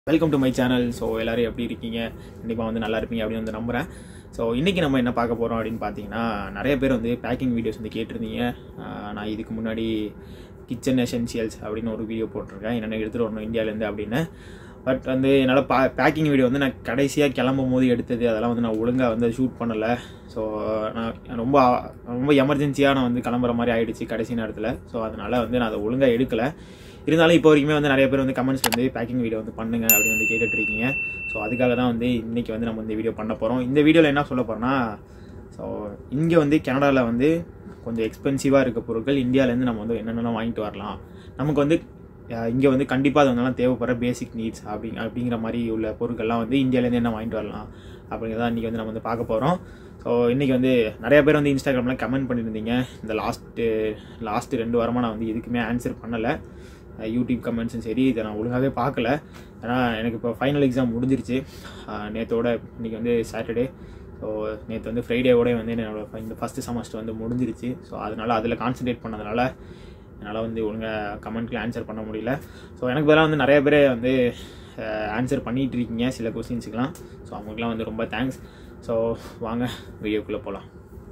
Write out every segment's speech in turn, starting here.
welcome to my channel so எல்லோரும் எப்படி இருக்கீங்க கண்டிப்பாக வந்து நல்லா இருப்பீங்க அப்படின்னு வந்து நம்புகிறேன் ஸோ இன்றைக்கி நம்ம என்ன பார்க்க போகிறோம் அப்படின்னு பார்த்தீங்கன்னா நிறைய பேர் வந்து பேக்கிங் வீடியோஸ் வந்து கேட்டிருந்தீங்க ஆஹ் நான் இதுக்கு முன்னாடி கிச்சன் எசென்சியல்ஸ் அப்படின்னு ஒரு வீடியோ போட்டிருக்கேன் என்னென்ன எடுத்துகிட்டு வரணும் இந்தியாவிலேருந்து அப்படின்னு பட் வந்து என்னால் பா பேக்கிங் வீடியோ வந்து நான் கடைசியாக கிளம்பும் போது எடுத்தது அதெல்லாம் வந்து நான் ஒழுங்காக வந்து ஷூட் பண்ணலை ஸோ நான் ரொம்ப ரொம்ப எமர்ஜென்சியாக நான் வந்து கிளம்புற மாதிரி ஆயிடுச்சு கடைசி நேரத்தில் ஸோ அதனால் வந்து நான் அதை ஒழுங்காக எடுக்கலை இருந்தாலும் இப்போ வரைக்குமே வந்து நிறைய பேர் வந்து கமெண்ட்ஸ் வந்து பேக்கிங் வீடியோ வந்து பண்ணுங்க அப்படின்னு வந்து கேட்டுட்டு இருக்கீங்க ஸோ அதுக்காக தான் வந்து இன்னைக்கு வந்து நம்ம இந்த வீடியோ பண்ண போகிறோம் இந்த வீடியோவில் என்ன சொல்ல போகிறோன்னா ஸோ இங்கே வந்து கனடாவில் வந்து கொஞ்சம் எக்ஸ்பென்சிவாக இருக்க பொருட்கள் இந்தியாவிலேருந்து நம்ம வந்து என்னென்னலாம் வாங்கிட்டு வரலாம் நமக்கு வந்து இங்கே வந்து கண்டிப்பாக அது வந்து தேவைப்படுற பேசிக் நீட்ஸ் அப்படி அப்படிங்கிற மாதிரி உள்ள பொருட்கள்லாம் வந்து இந்தியாவிலேருந்து என்ன வாங்கிட்டு வரலாம் அப்படிங்கிறத இன்றைக்கி வந்து நம்ம வந்து பார்க்க போகிறோம் ஸோ இன்றைக்கி வந்து நிறைய பேர் வந்து இன்ஸ்டாகிராமில் கமெண்ட் பண்ணியிருந்தீங்க இந்த லாஸ்ட்டு லாஸ்ட்டு ரெண்டு வாரமாக நான் வந்து எதுக்குமே ஆன்சர் பண்ணலை யூடியூப் கமெண்ட்ஸும் சரி இதை நான் ஒழுங்காகவே பார்க்கல ஏன்னா எனக்கு இப்போ ஃபைனல் எக்ஸாம் முடிஞ்சிருச்சு நேற்றோட இன்றைக்கி வந்து சாட்டர்டே ஸோ நேற்று வந்து ஃப்ரைடேவோட வந்து என்னோட இந்த ஃபஸ்ட்டு செமஸ்டர் வந்து முடிஞ்சிருச்சு ஸோ அதனால் அதில் கான்சென்ட்ரேட் பண்ணதுனால என்னால் வந்து ஒழுங்காக கமெண்ட்க்கு ஆன்சர் பண்ண முடியல ஸோ எனக்கு பதிலாக வந்து நிறைய பேர் வந்து ஆன்சர் பண்ணிகிட்டு இருக்கீங்க சில கொஸ்டின்ஸுக்கெலாம் ஸோ அவங்களுக்குலாம் வந்து ரொம்ப தேங்க்ஸ் ஸோ வாங்க வீடியோக்குள்ளே போகலாம்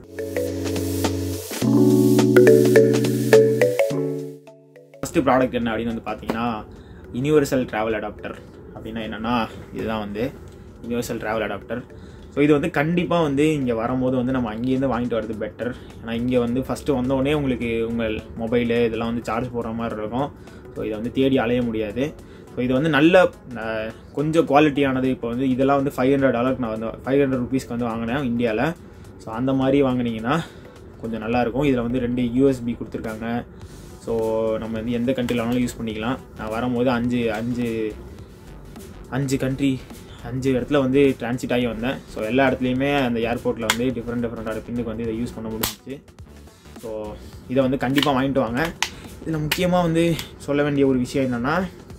ஃபஸ்ட்டு ப்ராடக்ட் என்ன அப்படின்னு வந்து பார்த்தீங்கன்னா யூனிவர்சல் ட்ராவல் அடாப்டர் அப்படின்னா என்னென்னா இதுதான் வந்து யூனிவர்சல் ட்ராவல் அடாப்டர் ஸோ இது வந்து கண்டிப்பாக வந்து இங்கே வரும்போது வந்து நம்ம அங்கேருந்து வாங்கிட்டு வரது பெட்டர் ஏன்னா இங்கே வந்து ஃபஸ்ட்டு வந்தோடனே உங்களுக்கு உங்கள் மொபைலு இதெல்லாம் வந்து சார்ஜ் போடுற மாதிரி இருக்கும் ஸோ இதை வந்து தேடி அலைய முடியாது ஸோ இது வந்து நல்ல அஹ், கொஞ்சம் குவாலிட்டியானது இப்போ வந்து இதெல்லாம் வந்து ஃபைவ் ஹண்ட்ரட் டாலருக்கு நான் வந்து ஃபைவ் ஹண்ட்ரட் ருபீஸ்க்கு வந்து வாங்கினேன் இந்தியாவில் ஸோ அந்த மாதிரி வாங்கினீங்கன்னா கொஞ்சம் நல்லாயிருக்கும் இதில் வந்து ரெண்டு யூஎஸ்பி கொடுத்துருக்காங்க ஸோ நம்ம வந்து எந்த கண்ட்ரியில் வேணாலும் யூஸ் பண்ணிக்கலாம் நான் வரும்போது அஞ்சு அஞ்சு அஞ்சு கண்ட்ரி அஞ்சு இடத்துல வந்து டிரான்சிட் ஆகி வந்தேன் ஸோ எல்லா இடத்துலையுமே அந்த ஏர்போர்ட்டில் வந்து டிஃப்ரெண்ட் டிஃப்ரெண்டான பின்னுக்கு வந்து இதை யூஸ் பண்ண முடிஞ்சிச்சு ஸோ இதை வந்து கண்டிப்பாக வாங்கிட்டு வாங்க இதில் முக்கியமாக வந்து சொல்ல வேண்டிய ஒரு விஷயம் என்னென்னா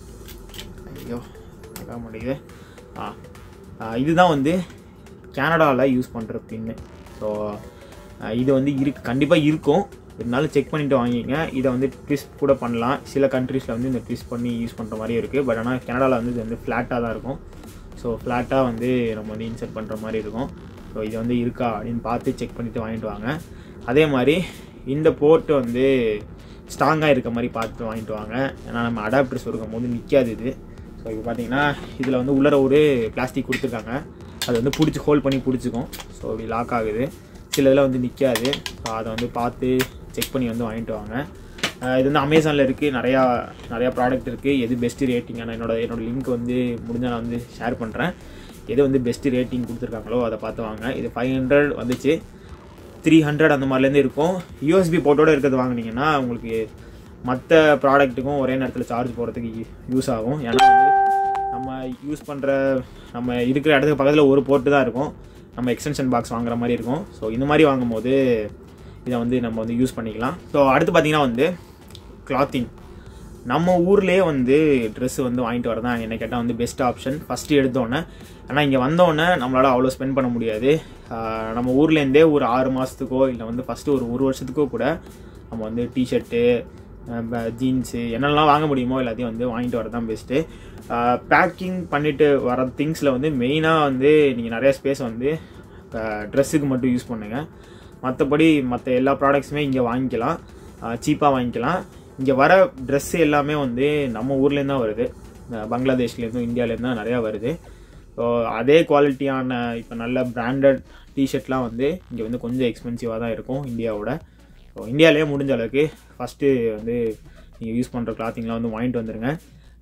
ஐயோ கேட்க மாட்டேங்குது ஆ ஆ, இதுதான் வந்து கனடாவில் யூஸ் பண்ணுற பின்னு ஸோ இது வந்து இருக்கு கண்டிப்பாக இருக்கும் இருந்தாலும் செக் பண்ணிவிட்டு வாங்கிங்க இதை வந்து ட்விஸ்ட் கூட பண்ணலாம் சில கண்ட்ரீஸில் வந்து இந்த ட்விஸ்ட் பண்ணி யூஸ் பண்ணுற மாதிரியும் இருக்குது பட் ஆனால் கனடாவில் வந்து இது வந்து ஃப்ளாட்டாக தான் இருக்கும் ஸோ ஃப்ளாட்டாக வந்து நம்ம வந்து இன்சர்ட் பண்ணுற மாதிரி இருக்கும் ஸோ இது வந்து இருக்கா அப்படின்னு பார்த்து செக் பண்ணிவிட்டு வாங்கிட்டு வாங்க அதே மாதிரி இந்த போர்ட்டு வந்து ஸ்ட்ராங்காக இருக்க மாதிரி பார்த்து வாங்கிட்டு வாங்க ஏன்னா நம்ம அடாப்டர்ஸ் இருக்கும் போது நிற்காது இது ஸோ இப்போ பார்த்தீங்கன்னா இதில் வந்து உள்ளர ஒரு பிளாஸ்டிக் கொடுத்துருக்காங்க அது வந்து பிடிச்சி ஹோல்ட் பண்ணி பிடிச்சிக்கும் ஸோ இப்படி லாக் ஆகுது சில இதில் வந்து நிற்காது ஸோ அதை வந்து பார்த்து செக் பண்ணி வந்து வாங்கிட்டு வாங்க அஹ் இது வந்து அமேசானில் இருக்குது நிறையா நிறையா ப்ராடக்ட் இருக்குது எது பெஸ்ட்டு ரேட்டிங்கான என்னோட என்னோட லிங்க் வந்து முடிஞ்சால் நான் வந்து ஷேர் பண்ணுறேன் எது வந்து பெஸ்ட்டு ரேட்டிங் கொடுத்துருக்காங்களோ அதை பார்த்து வாங்க இது ஃபைவ் ஹண்ட்ரட் வந்துச்சு த்ரீ ஹண்ட்ரட் அந்த மாதிரிலேருந்து இருக்கும் யூஎஸ்பி போர்ட்டோட இருக்கிறது வாங்குனீங்கன்னா உங்களுக்கு மற்ற ப்ராடக்ட்டுக்கும் ஒரே நேரத்தில் சார்ஜ் போடுறதுக்கு யூஸ் ஆகும் ஏன்னா வந்து நம்ம யூஸ் பண்ணுற நம்ம இருக்கிற இடத்துக்கு பக்கத்தில் ஒரு போர்ட்டு தான் இருக்கும் நம்ம எக்ஸ்டென்ஷன் பாக்ஸ் வாங்குற மாதிரி இருக்கும் ஸோ இந்த மாதிரி வாங்கும்போது இதை வந்து நம்ம வந்து யூஸ் பண்ணிக்கலாம் ஸோ அடுத்து பார்த்தீங்கன்னா வந்து கிளாத்திங் நம்ம ஊர்லேயே வந்து ட்ரெஸ் வந்து வாங்கிட்டு வரதான் என்ன கேட்டால் வந்து பெஸ்ட் ஆப்ஷன் ஃபஸ்ட்டு எடுத்தோன்னே ஆனால் இங்கே வந்தோடனே நம்மளால் அவ்வளோ ஸ்பெண்ட் பண்ண முடியாது ஆஹ் நம்ம ஊர்லேருந்தே ஒரு ஆறு மாதத்துக்கோ இல்லை வந்து ஃபஸ்ட்டு ஒரு ஒரு வருஷத்துக்கோ கூட நம்ம வந்து டிஷர்ட்டு ஜீன்ஸு என்னெல்லாம் வாங்க முடியுமோ எல்லாத்தையும் வந்து வாங்கிட்டு வரது தான் பெஸ்ட்டு பேக்கிங் பண்ணிட்டு வர திங்ஸில் வந்து மெயினாக வந்து நீங்கள் நிறைய ஸ்பேஸ் வந்து ட்ரெஸ்ஸுக்கு மட்டும் யூஸ் பண்ணுங்கள் மற்றபடி மற்ற எல்லா ப்ராடக்ட்ஸுமே இங்கே வாங்கிக்கலாம் சீப்பாக வாங்கிக்கலாம் இங்கே வர ட்ரெஸ்ஸு எல்லாமே வந்து நம்ம ஊர்லேருந்து தான் வருது அஹ் பங்களாதேஷ்லேருந்தும் இந்தியாவிலேருந்து தான் நிறையா வருது ஸோ அதே குவாலிட்டியான இப்போ நல்ல பிராண்டட் டிஷர்ட்லாம் வந்து இங்கே வந்து கொஞ்சம் எக்ஸ்பென்சிவாக தான் இருக்கும் இந்தியாவோட ஸோ இந்தியாவிலேயே முடிஞ்ச அளவுக்கு ஃபஸ்ட்டு வந்து நீங்கள் யூஸ் பண்ணுற கிளாத்திங்லாம் வந்து வாங்கிட்டு வந்துடுங்க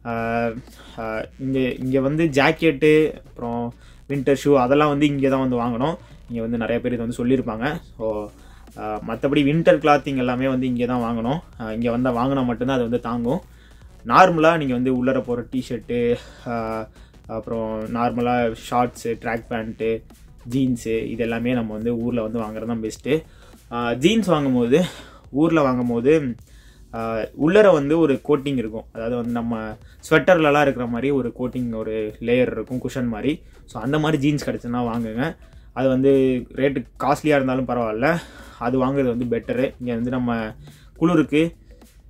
இங்கே இங்கே வந்து ஜாக்கெட்டு அப்புறம் வின்டர் ஷூ அதெல்லாம் வந்து இங்கே தான் வந்து வாங்கணும் இங்கே வந்து நிறைய பேர் இதை வந்து சொல்லியிருப்பாங்க ஸோ மற்றபடி வின்டர் கிளாத்திங் எல்லாமே வந்து இங்கே தான் வாங்கணும் இங்கே வந்தால் வாங்கினா மட்டும்தான் அது வந்து தாங்கும் நார்மலாக நீங்கள் வந்து உள்ளர போகிற டிஷர்ட்டு அப்புறம் நார்மலாக ஷார்ட்ஸு ட்ராக் பேண்ட்டு ஜீன்ஸு இது எல்லாமே நம்ம வந்து ஊரில் வந்து வாங்குறது தான் பெஸ்ட்டு ஜீன்ஸ் வாங்கும்போது ஊரில் வாங்கும்போது ஆஹ் உள்ளர வந்து ஒரு கோட்டிங் இருக்கும் அதாவது வந்து நம்ம ஸ்வெட்டர்லலாம் இருக்கிற மாதிரி ஒரு கோட்டிங் ஒரு லேயர் இருக்கும் குஷன் மாதிரி ஸோ அந்த மாதிரி ஜீன்ஸ் கிடச்சுன்னா வாங்குங்க அது வந்து ரேட்டு காஸ்ட்லியாக இருந்தாலும் பரவாயில்ல அது வாங்குறது வந்து பெட்டரு இங்கே வந்து நம்ம குளிருக்கு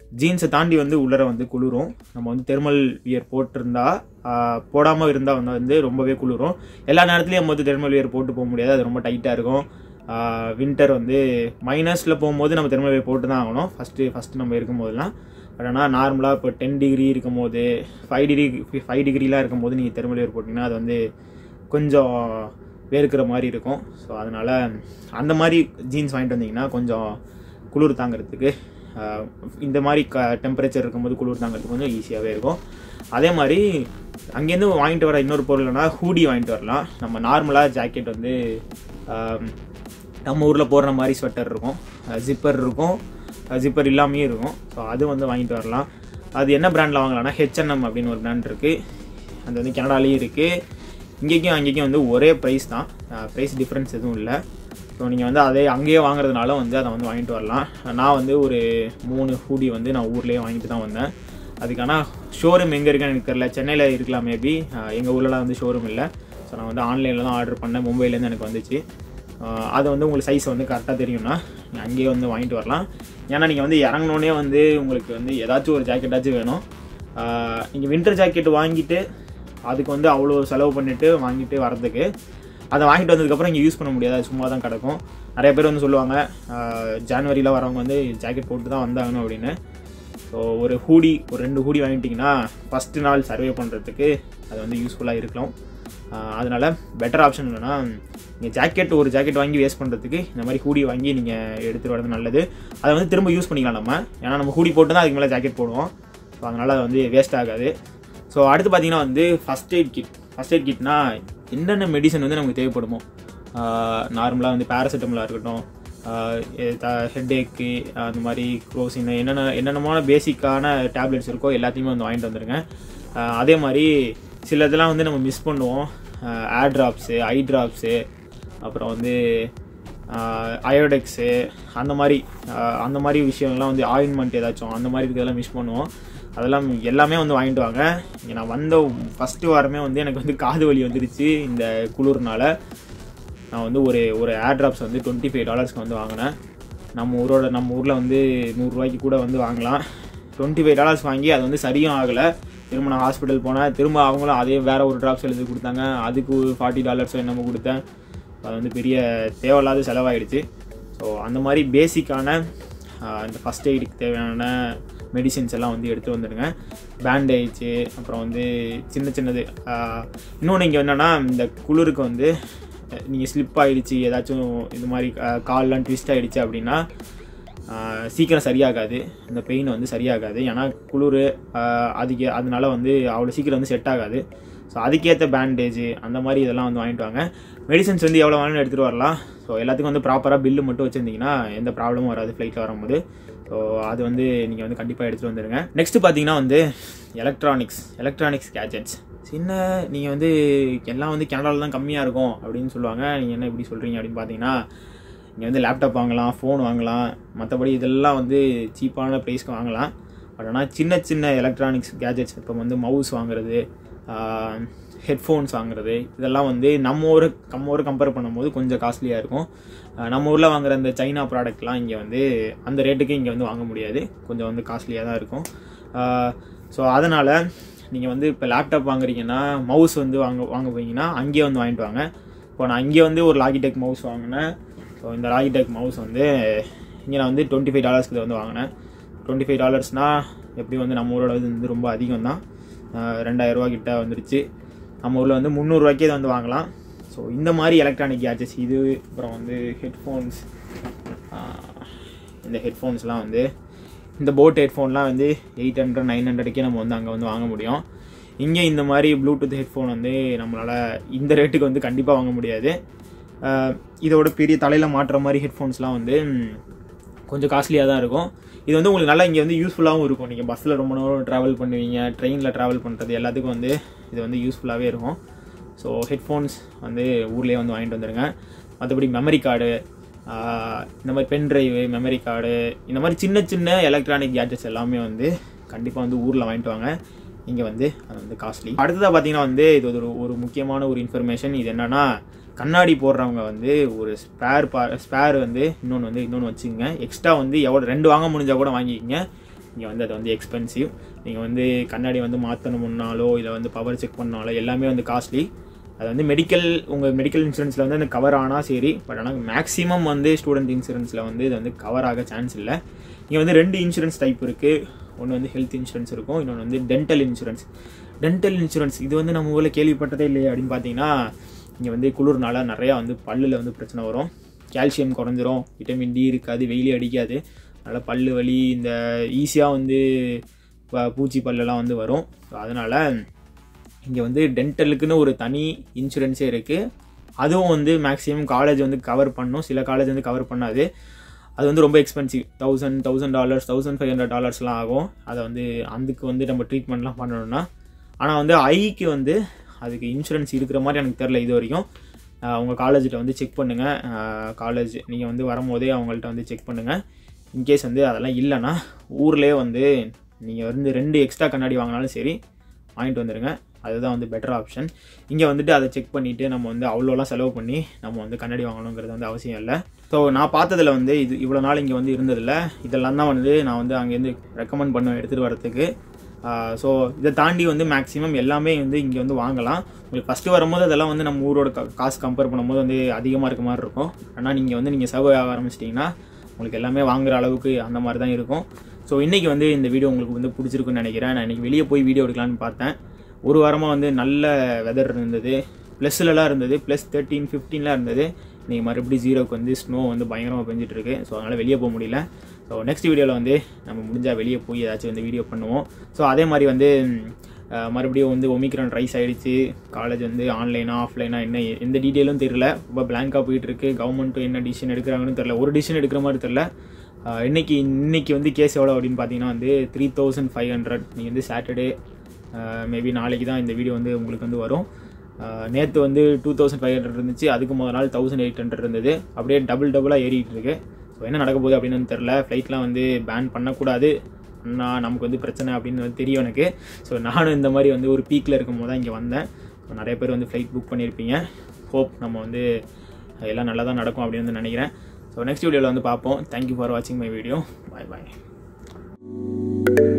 ஜீன்ஸை தாண்டி வந்து உள்ளர வந்து குளிரும் நம்ம வந்து தெர்மல் வியர் போட்டிருந்தா போடாமல் இருந்தால் வந்து வந்து ரொம்பவே குளிரும் எல்லா நேரத்துலையும் நம்ம வந்து தெர்மல் வியர் போட்டு போக முடியாது அது ரொம்ப டைட்டாக இருக்கும் வின்டர் வந்து மைனஸில் போகும்போது நம்ம தெர்மல் வியர் போட்டு தான் ஆகணும் ஃபஸ்ட்டு ஃபஸ்ட்டு நம்ம இருக்கும்போதெல்லாம் பட் ஆனால் நார்மலாக இப்போ டென் டிகிரி இருக்கும்போது ஃபைவ் டிகிரி ஃபைவ் டிகிரிலாம் இருக்கும்போது நீங்கள் தெர்மல் வியர் போட்டிங்கன்னா அது வந்து கொஞ்சம் வேர்க்கிற மாதிரி இருக்கும் ஸோ அதனால் அந்த மாதிரி ஜீன்ஸ் வாங்கிட்டு வந்தீங்கன்னா கொஞ்சம் குளிர் தாங்கிறதுக்கு ஆஹ், இந்த மாதிரி க டெம்பரேச்சர் இருக்கும்போது குளிர் தாங்கிறதுக்கு கொஞ்சம் ஈஸியாகவே இருக்கும் அதே மாதிரி அங்கேருந்து வாங்கிட்டு வர இன்னொரு பொருள்னா ஹூடி வாங்கிட்டு வரலாம் நம்ம நார்மலாக ஜாக்கெட் வந்து ஆஹ், நம்ம ஊரில் போடுற மாதிரி ஸ்வெட்டர் இருக்கும் ஜிப்பர் இருக்கும் ஜிப்பர் இல்லாமையும் இருக்கும் ஸோ அது வந்து வாங்கிட்டு வரலாம் அது என்ன பிராண்டில் வாங்கலாம்னா ஹெச்என்எம் அப்படின்னு ஒரு பிராண்ட் இருக்குது அது வந்து கனடாலேயும் இருக்குது இங்கேயும் அங்கேயும் வந்து ஒரே ப்ரைஸ் தான் ப்ரைஸ் டிஃப்ரென்ஸ் எதுவும் இல்லை ஸோ நீங்கள் வந்து அதே அங்கேயே வாங்குறதுனால வந்து அதை வந்து வாங்கிட்டு வரலாம் நான் வந்து ஒரு மூணு ஹூடி வந்து நான் ஊர்லேயே வாங்கிட்டு தான் வந்தேன் அதுக்கான ஷோரூம் எங்கே இருக்குன்னு எனக்கு தெரியல சென்னையில் இருக்கலாம் மேபி எங்கள் ஊர்லலாம் வந்து ஷோரூம் இல்லை ஸோ நான் வந்து ஆன்லைனில் தான் ஆர்டர் பண்ணேன் மும்பைலேருந்து எனக்கு வந்துச்சு ஆஹ் அது வந்து உங்களுக்கு சைஸ் வந்து கரெக்டாக தெரியும்னா நீங்கள் அங்கேயே வந்து வாங்கிட்டு வரலாம் ஏன்னா நீங்கள் வந்து இறங்கினோடனே வந்து உங்களுக்கு வந்து ஏதாச்சும் ஒரு ஜாக்கெட்டாச்சும் வேணும் நீங்கள் வின்டர் ஜாக்கெட் வாங்கிட்டு அதுக்கு வந்து அவ்வளோ செலவு பண்ணிவிட்டு வாங்கிட்டு வரதுக்கு அதை வாங்கிட்டு வந்ததுக்கப்புறம் இங்கே யூஸ் பண்ண முடியாது அது சும்மா தான் கிடக்கும் நிறைய பேர் வந்து சொல்லுவாங்க ஜான்வரியில் வரவங்க வந்து ஜாக்கெட் போட்டு தான் வந்தாகணும் அப்படின்னு ஸோ ஒரு ஹூடி ஒரு ரெண்டு ஹூடி வாங்கிட்டிங்கன்னா ஃபஸ்ட்டு நாள் சர்வே பண்ணுறதுக்கு அது வந்து யூஸ்ஃபுல்லாக இருக்கலாம் ஆஹ் அதனால பெட்டர் ஆப்ஷன் என்னன்னா நீங்கள் ஜாக்கெட் ஒரு ஜாக்கெட் வாங்கி வேஸ்ட் பண்ணுறதுக்கு இந்த மாதிரி ஹூடி வாங்கி நீங்கள் எடுத்துகிட்டு வரது நல்லது அதை வந்து திரும்ப யூஸ் பண்ணிக்கலாம் நம்ம ஏன்னா நம்ம ஹூடி போட்டு தான் அதுக்கு மேலே ஜாக்கெட் போடுவோம் ஸோ அதனால் அது வந்து வேஸ்ட் ஆகாது ஸோ அடுத்து பார்த்தீங்கன்னா வந்து first aid kit first aid கிட்னா என்னென்ன மெடிசன் வந்து நமக்கு தேவைப்படுமோ நார்மலாக வந்து பேராசிட்டமலாக இருக்கட்டும் ஹெட்டேக்கு அந்த மாதிரி க்ரோசின் என்னென்ன என்னென்னமான பேசிக்கான டேப்லெட்ஸ் இருக்கோ எல்லாத்தையுமே வந்து வாங்கிட்டு வந்துருங்க ஆஹ் அதே மாதிரி சில இதெல்லாம் வந்து நம்ம மிஸ் பண்ணுவோம் ஏர் ட்ராப்ஸு ஐ ட்ராப்ஸு அப்புறம் வந்து அயோடெக்ஸு அந்த மாதிரி ஆஹ் அந்த மாதிரி விஷயங்கள்லாம் வந்து ஆயின்மெண்ட் ஏதாச்சும் அந்த மாதிரி இருக்கிறதெல்லாம் மிஸ் பண்ணுவோம் அதெல்லாம் எல்லாமே வந்து வாங்கிட்டு வாங்க இங்க நான் வந்த ஃபஸ்ட்டு வாரமே வந்து எனக்கு வந்து காது வலி வந்துருச்சு இந்த குளிர்னால நான் வந்து ஒரு ஒரு ஏர் ட்ராப்ஸ் வந்து டுவெண்ட்டி ஃபைவ் டாலர்ஸ்க்கு வந்து வாங்கினேன் நம்ம ஊரோட நம்ம ஊரில் வந்து நூறுரூவாய்க்கு கூட வந்து வாங்கலாம் டுவெண்ட்டி ஃபைவ் டாலர்ஸ் வாங்கி அது வந்து சரியும் ஆகலை திரும்ப நான் ஹாஸ்பிட்டல் போனேன் திரும்ப அவங்களும் அதே வேற ஒரு ட்ராப்ஸ் எழுதி கொடுத்தாங்க அதுக்கு ஃபார்ட்டி டாலர்ஸோ என்னமோ கொடுத்தேன் அது வந்து பெரிய தேவையில்லாத செலவாயிடுச்சு ஸோ அந்த மாதிரி பேசிக்கான இந்த ஃபஸ்ட் எய்டுக்கு தேவையான மெடிசின்ஸ் எல்லாம் வந்து எடுத்து வந்துடுங்க பேண்டேஜு அப்புறம் வந்து சின்ன சின்னது இன்னொன்று இங்கே என்னென்னா இந்த குளிருக்கு வந்து நீங்கள் ஸ்லிப் ஆகிடுச்சு ஏதாச்சும் இது மாதிரி ஆஹ் கால்லாம் ட்விஸ்ட் ஆகிடுச்சு அப்படின்னா ஆஹ் சீக்கிரம் சரியாகாது இந்த பெயின் வந்து சரியாகாது ஏன்னா குளிர் அதுக்கு அதனால வந்து அவ்வளோ சீக்கிரம் வந்து செட் ஆகாது ஸோ அதுக்கேற்ற பேண்டேஜ் அந்த மாதிரி இதெல்லாம் வந்து வாங்கிட்டு வாங்க மெடிசன்ஸ் வந்து எவ்வளோ வேணும்னு எடுத்துகிட்டு வரலாம் ஸோ எல்லாத்துக்கும் வந்து ப்ராப்பராக பில்லு மட்டும் வச்சுருந்தீங்கன்னா எந்த ப்ராப்ளமும் வராது ஃப்ளைட்டில் வரும்போது ஸோ அது வந்து நீங்கள் வந்து கண்டிப்பாக எடுத்துகிட்டு வந்துடுங்க நெக்ஸ்ட்டு பார்த்தீங்கன்னா வந்து எலக்ட்ரானிக்ஸ் எலக்ட்ரானிக்ஸ் கேஜெட்ஸ் சின்ன நீங்கள் வந்து எல்லாம் வந்து கனடாவில் தான் கம்மியாக இருக்கும் அப்படின்னு சொல்லுவாங்க நீங்கள் என்ன இப்படி சொல்கிறீங்க அப்படின்னு பார்த்தீங்கன்னா இங்கே வந்து லேப்டாப் வாங்கலாம் ஃபோன் வாங்கலாம் மற்றபடி இதெல்லாம் வந்து சீப்பான ப்ரைஸ்க்கு வாங்கலாம் பட் ஆனால் சின்ன சின்ன எலக்ட்ரானிக்ஸ் கேஜெட்ஸ் இப்போ வந்து மவுஸ் வாங்குறது ஹெட்ஃபோன்ஸ் வாங்குறது இதெல்லாம் வந்து நம்ம ஊர் நம்ம ஊரை கம்பேர் பண்ணும்போது கொஞ்சம் காஸ்ட்லியாக இருக்கும் ஆஹ் நம்ம ஊரில் வாங்குற அந்த சைனா ப்ராடக்ட்லாம் இங்கே வந்து அந்த ரேட்டுக்கு இங்கே வந்து வாங்க முடியாது கொஞ்சம் வந்து காஸ்ட்லியாக தான் இருக்கும் ஸோ அதனால் நீங்கள் வந்து இப்போ லேப்டாப் வாங்குறீங்கன்னா மவுஸ் வந்து வாங்க வாங்க போனீங்கன்னா அங்கேயே வந்து வாங்கிட்டு வாங்க இப்போ நான் இங்கே வந்து ஒரு லாகிடெக் மவுஸ் வாங்கினேன் ஸோ இந்த லாகிடெக் மவுஸ் வந்து இங்கே நான் வந்து டுவெண்ட்டி ஃபைவ் டாலர்ஸ்க்கு வந்து வாங்கினேன் டுவெண்ட்டி ஃபைவ் டாலர்ஸ்னால் எப்படி வந்து நம்ம ஊரோட இது வந்து ரொம்ப அதிகம் தான் ரெண்டாயிரரூவா கிட்ட வந்துருச்சு நம்ம ஊரில் வந்து முந்நூறுரூவாய்க்கே இதை வந்து வாங்கலாம் ஸோ இந்த மாதிரி எலக்ட்ரானிக் கேட்ஜெட்ஸ் இது அப்புறம் வந்து ஹெட்ஃபோன்ஸ் இந்த ஹெட்ஃபோன்ஸ்லாம் வந்து இந்த போட் ஹெட்ஃபோன்லாம் வந்து எயிட் ஹண்ட்ரட் நைன் ஹண்ட்ரடுக்கே நம்ம வந்து அங்கே வந்து வாங்க முடியும் இங்கே இந்த மாதிரி ப்ளூடூத் ஹெட்ஃபோன் வந்து நம்மளால் இந்த ரேட்டுக்கு வந்து கண்டிப்பாக வாங்க முடியாது ஆஹ் இதோட பெரிய தலையில் மாட்டுற மாதிரி ஹெட்ஃபோன்ஸ்லாம் வந்து ம், கொஞ்சம் காஸ்ட்லியாக தான் இருக்கும் இது வந்து உங்களுக்கு நல்லா இங்கே வந்து யூஸ்ஃபுல்லாகவும் இருக்கும் நீங்கள் பஸ்ஸில் ரொம்ப நேரம் ட்ராவல் பண்ணுவீங்க ட்ரெயினில் ட்ராவல் பண்ணுறது எல்லாத்துக்கும் வந்து இது வந்து யூஸ்ஃபுல்லாகவே இருக்கும் ஸோ ஹெட்ஃபோன்ஸ் வந்து ஊர்லேயே வந்து வாங்கிட்டு வந்துடுங்க மற்றபடி மெமரி கார்டு இந்த மாதிரி பென் ட்ரைவு மெமரி கார்டு இந்த மாதிரி சின்ன சின்ன எலக்ட்ரானிக் கேட்ஜெட்ஸ் எல்லாமே வந்து கண்டிப்பாக வந்து ஊரில் வாங்கிட்டு வாங்க இங்கே வந்து அது வந்து காஸ்ட்லி அடுத்ததாக பார்த்தீங்கன்னா வந்து இது ஒரு ஒரு முக்கியமான ஒரு இன்ஃபர்மேஷன் இது என்னன்னா கண்ணாடி போடுறவங்க வந்து ஒரு ஸ்பேர் பா ஸ்பேர் வந்து இன்னொன்று வந்து இன்னொன்று வச்சுக்கோங்க எக்ஸ்ட்ரா வந்து எவ்வளோ ரெண்டு வாங்க முடிஞ்சால் கூட வாங்கிக்கோங்க இங்கே வந்து அது வந்து எக்ஸ்பென்சிவ் நீங்கள் வந்து கண்ணாடி வந்து மாற்றணும்னாலோ இல்லை வந்து பவர் செக் பண்ணாலோ எல்லாமே வந்து காஸ்ட்லி அது வந்து மெடிக்கல் உங்கள் மெடிக்கல் இன்சூரன்ஸில் வந்து அந்த கவர் ஆனால் சரி பட் ஆனால் மேக்ஸிமம் வந்து ஸ்டூடெண்ட் இன்சூரன்ஸில் வந்து இது வந்து கவர் ஆக சான்ஸ் இல்லை இங்கே வந்து ரெண்டு இன்சூரன்ஸ் டைப் இருக்குது ஒன்று வந்து ஹெல்த் இன்சூரன்ஸ் இருக்கும் இன்னொன்று வந்து டென்டல் இன்சூரன்ஸ் டென்டல் இன்சூரன்ஸ் இது வந்து நம்ம ஊரில் கேள்விப்பட்டதே இல்லையே அப்படின்னு பார்த்தீங்கன்னா இங்கே வந்து குளிர்னால நிறையா வந்து பல்லில் வந்து பிரச்சனை வரும் கால்சியம் குறைஞ்சிரும் விட்டமின் டி இருக்காது வெயிலே அடிக்காது அதனால் பல்லு வலி இந்த ஈஸியாக வந்து ப- பூச்சி பல்லெல்லாம் வந்து வரும் ஸோ அதனால் இங்கே வந்து டென்டலுக்குன்னு ஒரு தனி இன்சூரன்ஸே இருக்குது அதுவும் வந்து மேக்ஸிமம் காலேஜ் வந்து கவர் பண்ணும் சில காலேஜ் வந்து கவர் பண்ணாது அது வந்து ரொம்ப expensive thousand thousand dollars thousand five hundred டாலர்ஸ்லாம் ஆகும் அதை வந்து அதுக்கு வந்து நம்ம ட்ரீட்மெண்ட்லாம் பண்ணணும்னா ஆனால் வந்து ஐக்கு வந்து அதுக்கு இன்சூரன்ஸ் இருக்கிற மாதிரி எனக்கு தெரில இது வரைக்கும் ஆஹ் உங்க காலேஜில் வந்து செக் பண்ணுங்கள் காலேஜ் நீங்கள் வந்து வரும்போதே அவங்கள்ட்ட வந்து செக் பண்ணுங்கள் இன்கேஸ் வந்து அதெல்லாம் இல்லைன்னா ஊர்லேயே வந்து நீங்கள் வந்து ரெண்டு எக்ஸ்ட்ரா கண்ணாடி வாங்கினாலும் சரி வாங்கிட்டு வந்துடுங்க அதுதான் வந்து பெட்டர் ஆப்ஷன் இங்கே வந்துட்டு அதை செக் பண்ணிவிட்டு நம்ம வந்து அவ்வளோலாம் செலவு பண்ணி நம்ம வந்து கண்ணாடி வாங்கணுங்கிறது வந்து அவசியம் இல்லை ஸோ நான் பார்த்ததுல வந்து இது இவ்வளோ நாள் இங்கே வந்து இருந்ததில்ல இதெல்லாம் தான் வந்து நான் வந்து அங்கேருந்து ரெக்கமெண்ட் பண்ணுவேன் எடுத்துகிட்டு வரதுக்கு ஸோ இதை தாண்டி வந்து மேக்ஸிமம் எல்லாமே வந்து இங்கே வந்து வாங்கலாம் உங்களுக்கு ஃபஸ்ட்டு வரும்போது அதெல்லாம் வந்து நம்ம ஊரோட கா- காசு கம்பேர் பண்ணும்போது வந்து அதிகமாக இருக்க மாதிரி இருக்கும் ஆனால் நீங்கள் வந்து நீங்கள் சர்வ் ஆக ஆரம்பிச்சிட்டிங்கன்னா உங்களுக்கு எல்லாமே வாங்குற அளவுக்கு அந்த மாதிரி தான் இருக்கும் ஸோ இன்றைக்கி வந்து இந்த வீடியோ உங்களுக்கு வந்து பிடிச்சிருக்குன்னு நினைக்கிறேன் நான் இன்றைக்கி வெளியே போய் வீடியோ எடுக்கலான்னு பார்த்தேன் ஒரு வாரமாக வந்து நல்ல வெதர் இருந்தது ப்ளஸ்லலாம் இருந்தது ப்ளஸ் தேர்ட்டீன் ஃபிஃப்டீன்லாம் இருந்தது இன்றைக்கி மறுபடியும் ஜீரோக்கு வந்து ஸ்னோ வந்து பயங்கரமாக பெஞ்சிட்டு இருக்கு ஸோ அதனால் வெளியே போக முடியல ஸோ நெக்ஸ்ட் வீடியோவில் வந்து நம்ம முடிஞ்சால் வெளியே போய் ஏதாச்சும் வந்து வீடியோ பண்ணுவோம் ஸோ அதே மாதிரி வந்து அஹ், மறுபடியும் வந்து ஒமிக்ரான் ரைஸ் ஆயிடுச்சு காலேஜ் வந்து ஆன்லைனா ஆஃப்லைனா என்ன எந்த டீட்டெயிலும் தெரியல ரொம்ப பிளாங்காக போயிட்டு இருக்கு கவர்மெண்ட்டும் என்ன டிசிஷன் எடுக்கிறாங்கன்னு தெரியல ஒரு டிசிஷன் எடுக்கிற மாதிரி தெரியல அஹ், இன்னைக்கு இன்னைக்கு வந்து கேஸ் எவ்வளோ அப்படின்னு பார்த்தீங்கன்னா வந்து த்ரீ தௌசண்ட் ஃபைவ் ஹண்ட்ரட் நீங்கள் வந்து சாட்டர்டே மேபி நாளைக்கு தான் இந்த வீடியோ வந்து உங்களுக்கு வந்து வரும் நேற்று வந்து டூ தௌசண்ட் ஃபைவ் ஹண்ட்ரட் இருந்துச்சு அதுக்கு முதல் நாள் தௌசண்ட் எயிட் ஹண்ட்ரட் இருந்தது அப்படியே டபுள் டபுளாக ஏறிட்டு இருக்கு ஸோ என்ன நடக்க போகுது அப்படின்னு தெரில ஃப்ளைட்லாம் வந்து பேன் பண்ணக்கூடாது அண்ணா நமக்கு வந்து பிரச்சனை அப்படின்னு வந்து தெரியும் எனக்கு ஸோ நானும் இந்த மாதிரி வந்து ஒரு பீக்கில் இருக்கும் போது தான் இங்கே வந்தேன் ஸோ நிறைய பேர் வந்து ஃப்ளைட் புக் பண்ணியிருப்பீங்க ஹோப் நம்ம வந்து எல்லாம் நல்லா தான் நடக்கும் அப்படின்னு வந்து நினைக்கிறேன் ஸோ நெக்ஸ்ட் வீடியோவில் வந்து பார்ப்போம் தேங்க்யூ ஃபார் வாட்சிங் மை வீடியோ பாய் பாய்